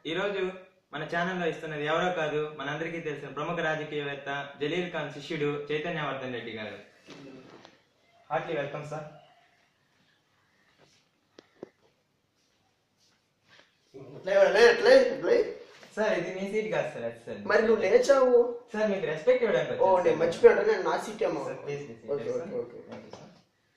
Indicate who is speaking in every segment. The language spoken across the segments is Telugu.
Speaker 1: ఈరోజు మన ఛానల్లో ఇస్తున్నది ఎవరో కాదు మనందరికీ తెలిసిన ప్రముఖ రాజకీయవేత్త జలీల్ ఖాన్ శిష్యుడు చైతన్యవర్ధన్ రెడ్డి గారు హార్ట్లీ వెల్కమ్ సార్
Speaker 2: ఎట్లా ఇవ్వాలి? ఎట్లా ఎట్లా
Speaker 1: సార్ ఇది మీ సీట్ కాదు సార్ అది సార్
Speaker 2: మరి నువ్వు లేచావు
Speaker 1: సార్ మీకు రెస్పెక్ట్ ఇవ్వడానికి
Speaker 2: ఓ
Speaker 1: వచ్చాను,
Speaker 2: నేను
Speaker 1: సార్.
Speaker 2: మర్చిపోయాను నేను నా సీట్ ఏమో
Speaker 1: sir, please, please,
Speaker 2: okay
Speaker 1: sir.
Speaker 2: Okay okay
Speaker 1: thank you, sir.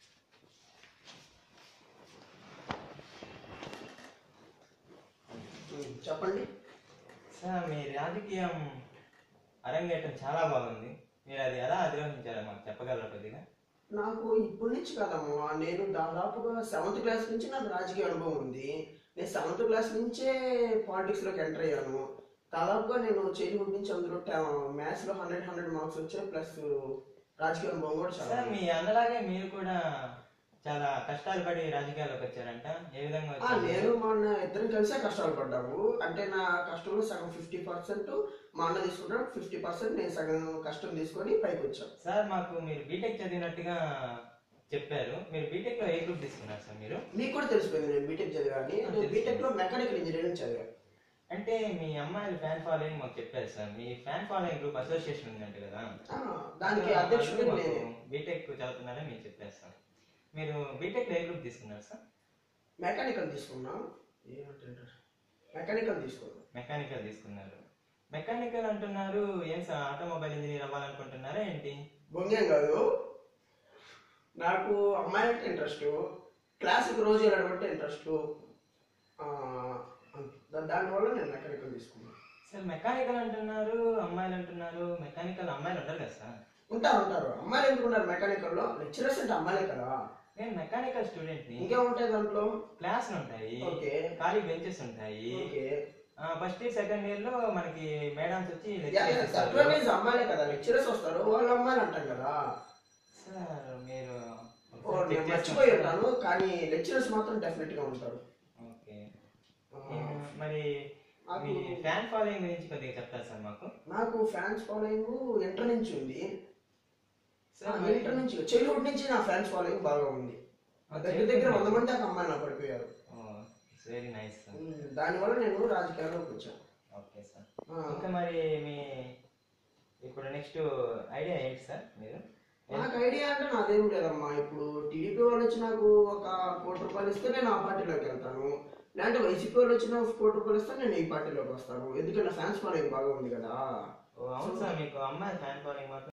Speaker 2: Um, చెప్పండి
Speaker 1: సార్ మీ రాజకీయం అరంగేటం చాలా బాగుంది మీరు అది ఎలా అధిరోహించారో మాకు చెప్పగలరా కొద్దిగా
Speaker 2: నాకు ఇప్పటి నుంచి కదమ్మా నేను దాదాపుగా సెవెంత్ క్లాస్ నుంచి నాకు రాజకీయ అనుభవం ఉంది నేను సెవెంత్ క్లాస్ నుంచే పాలిటిక్స్ లోకి ఎంటర్ అయ్యాను దాదాపుగా నేను చైల్డ్హుడ్ నుంచి అందులో మ్యాథ్స్ లో హండ్రెడ్ హండ్రెడ్ మార్క్స్ వచ్చాయి ప్లస్ రాజకీయ అనుభవం కూడా చాలా
Speaker 1: సార్ మీ అన్నలాగే మీరు కూడా చాలా కష్టాలు పడి రాజకీయాల్లోకి వచ్చారంట ఏ విధంగా
Speaker 2: ఆ,
Speaker 1: వచ్చారు
Speaker 2: నేను మా అన్న ఇద్దరం కలిసే కష్టాలు పడ్డాము అంటే నా కష్టంలో సగం ఫిఫ్టీ పర్సెంట్ మా అన్న తీసుకున్నాడు ఫిఫ్టీ పర్సెంట్ నేను సగం కష్టం తీసుకొని పైకి వచ్చాను
Speaker 1: సార్ మాకు మీరు బీటెక్ చదివినట్టుగా చెప్పారు మీరు బీటెక్ లో ఏ గ్రూప్ తీసుకున్నారు సార్ మీరు
Speaker 2: మీకు కూడా తెలిసిపోయింది నేను బీటెక్ చదివాని నేను బీటెక్ లో మెకానికల్ ఇంజనీరింగ్ చదివాను
Speaker 1: అంటే మీ అమ్మాయిల ఫ్యాన్ ఫాలోయింగ్ మాకు చెప్పారు సార్ మీ ఫ్యాన్ ఫాలోయింగ్ గ్రూప్ అసోసియేషన్ ఉందంట కదా
Speaker 2: ఆ, దానికి అధ్యక్షుడు నేనే
Speaker 1: బీటెక్ చదువుతున్నారని మీరు చెప్పారు సార్ మీరు బీటెక్ ఏ గ్రూప్ తీసుకున్నారు సార్
Speaker 2: మెకానికల్ తీసుకున్నా మెకానికల్ తీసుకున్నా
Speaker 1: మెకానికల్ తీసుకున్నారు మెకానికల్ అంటున్నారు ఏం సార్ ఆటోమొబైల్ ఇంజనీర్ అవ్వాలనుకుంటున్నారా ఏంటి
Speaker 2: బొంగేం కాదు నాకు అమ్మాయి అంటే ఇంట్రెస్ట్ క్లాసుకి రోజు వెళ్ళడం అంటే ఇంట్రెస్ట్ దానివల్ల నేను మెకానికల్ తీసుకున్నాను
Speaker 1: సార్ మెకానికల్ అంటున్నారు అమ్మాయిలు అంటున్నారు మెకానికల్ అమ్మాయిలు ఉంటారు కదా సార్
Speaker 2: ఉంటారు ఉంటారు అమ్మాయిలు ఎందుకున్నారు మెకానికల్ లో లెక్చరర్స్ అంటే అమ్మాయిలే కదా
Speaker 1: నేను మెకానికల్ స్టూడెంట్ ని
Speaker 2: ఇంకేముంటాయి దాంట్లో
Speaker 1: క్లాసులు ఉంటాయి
Speaker 2: ఓకే
Speaker 1: ఖాళీ బెంచెస్ ఉంటాయి
Speaker 2: okay
Speaker 1: first year second year లో మనకి మేడమ్స్ వచ్చి
Speaker 2: యా,
Speaker 1: lecture
Speaker 2: యా,
Speaker 1: చేస్తారు.
Speaker 2: తక్కువ means అమ్మాయిలే కదా లెక్చరర్స్ వస్తారు వాళ్ళు అమ్మాయిలు అంటాం కదా
Speaker 1: సార్ మీరు
Speaker 2: ఓ,
Speaker 1: ఒకసారి
Speaker 2: నేను
Speaker 1: check
Speaker 2: మర్చిపోయి
Speaker 1: చేస్తారా?
Speaker 2: ఉంటాను కానీ లెక్చరర్స్ మాత్రం డెఫినెట్ గా ఉంటారు
Speaker 1: ఓకే
Speaker 2: ఆ,
Speaker 1: నేను మరి
Speaker 2: నాకు-
Speaker 1: మీ ఫ్యాన్ ఫాలోయింగ్ గురించి కొద్దిగా చెప్తారు సార్ మాకు
Speaker 2: నాకు ఫ్యాన్స్ ఫాలోయింగ్ ఇంటర్ నుంచి ఉంది
Speaker 1: సార్ మరి-
Speaker 2: ఇంటర్ నుంచి చైల్డ్హుడ్ నుంచి నా ఫ్యాన్స్ ఫాలోయింగ్ బాగా ఉంది దగ్గర దగ్గర వంద మంది దాకా అమ్మాయిలు నాకు పడిపోయారు
Speaker 1: వెరీ నైస్ సార్
Speaker 2: ఉమ్, దానివల్ల నేను రాజకీయాల్లోకి వచ్చాను
Speaker 1: ఓకే సార్
Speaker 2: ఆ,
Speaker 1: ఇంకా మరి మీ ఇప్పుడు నెక్స్ట్ ఐడియా ఏంటి సార్ మీరు
Speaker 2: నాకు ఐడియా అంటే నాదేం లేదమ్మా ఇప్పుడు టీడీపీ వాళ్ళు వచ్చి నాకు ఒక కోటి రూపాయలు ఇస్తే నేను ఆ పార్టీలోకి వెళ్తాను లేదంటే వైసీపీ వాళ్ళు వచ్చి నాకు కోటి రూపాయలు ఇస్తే నేను ఈ పార్టీలోకి వస్తాను ఎందుకంటే ఫ్యాన్స్ ఫాలోయింగ్ బాగా ఉంది కదా
Speaker 1: ఓ, అవును సార్ మీకు అమ్మాయి ఫ్యాన్ ఫాలోయింగ్ మాత్రం